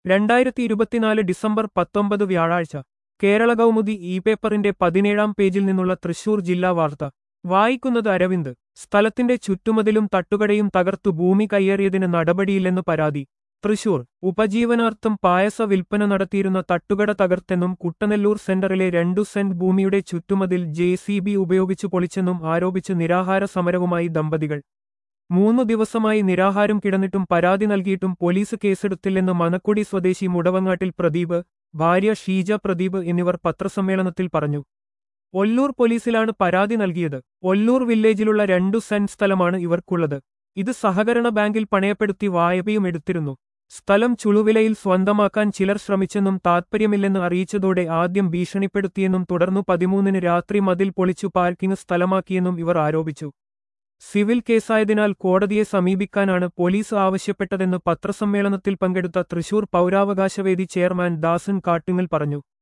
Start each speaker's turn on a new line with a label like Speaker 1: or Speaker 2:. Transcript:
Speaker 1: രണ്ടായിരത്തി ഇരുപത്തിനാല് ഡിസംബർ പത്തൊമ്പത് വ്യാഴാഴ്ച കേരള കൗമുദി ഇ പേപ്പറിന്റെ പതിനേഴാം പേജിൽ നിന്നുള്ള തൃശൂർ ജില്ലാ വാർത്ത വായിക്കുന്നത് അരവിന്ദ് സ്ഥലത്തിന്റെ ചുറ്റുമതിലും തട്ടുകടയും തകർത്തു ഭൂമി കയ്യേറിയതിന് നടപടിയില്ലെന്ന് പരാതി തൃശൂർ ഉപജീവനാർത്ഥം പായസ വിൽപ്പന നടത്തിയിരുന്ന തട്ടുകട തകർത്തെന്നും കുട്ടനെല്ലൂർ സെന്ററിലെ രണ്ടു സെന്റ് ഭൂമിയുടെ ചുറ്റുമതിൽ ജെ സി ബി ഉപയോഗിച്ചു പൊളിച്ചെന്നും ആരോപിച്ച് നിരാഹാര സമരവുമായി ദമ്പതികൾ മൂന്നു ദിവസമായി നിരാഹാരം കിടന്നിട്ടും പരാതി നൽകിയിട്ടും പോലീസ് കേസെടുത്തില്ലെന്ന് മനക്കുടി സ്വദേശി മുടവങ്ങാട്ടിൽ പ്രദീപ് ഭാര്യ ഷീജ പ്രദീപ് എന്നിവർ പത്രസമ്മേളനത്തിൽ പറഞ്ഞു ഒല്ലൂർ പോലീസിലാണ് പരാതി നൽകിയത് ഒല്ലൂർ വില്ലേജിലുള്ള രണ്ടു സെന്റ് സ്ഥലമാണ് ഇവർക്കുള്ളത് ഇത് സഹകരണ ബാങ്കിൽ പണയപ്പെടുത്തി വായ്പയും എടുത്തിരുന്നു സ്ഥലം ചുളുവിലയിൽ സ്വന്തമാക്കാൻ ചിലർ ശ്രമിച്ചെന്നും താത്പര്യമില്ലെന്ന് അറിയിച്ചതോടെ ആദ്യം ഭീഷണിപ്പെടുത്തിയെന്നും തുടർന്നു പതിമൂന്നിന് രാത്രി മതിൽ പൊളിച്ചു പാർക്കിംഗ് സ്ഥലമാക്കിയെന്നും ഇവർ ആരോപിച്ചു സിവിൽ കേസായതിനാൽ കോടതിയെ സമീപിക്കാനാണ് പോലീസ് ആവശ്യപ്പെട്ടതെന്ന് പത്രസമ്മേളനത്തിൽ പങ്കെടുത്ത തൃശൂർ പൗരാവകാശവേദി ചെയർമാൻ ദാസൻ കാട്ടുങ്ങൽ പറഞ്ഞു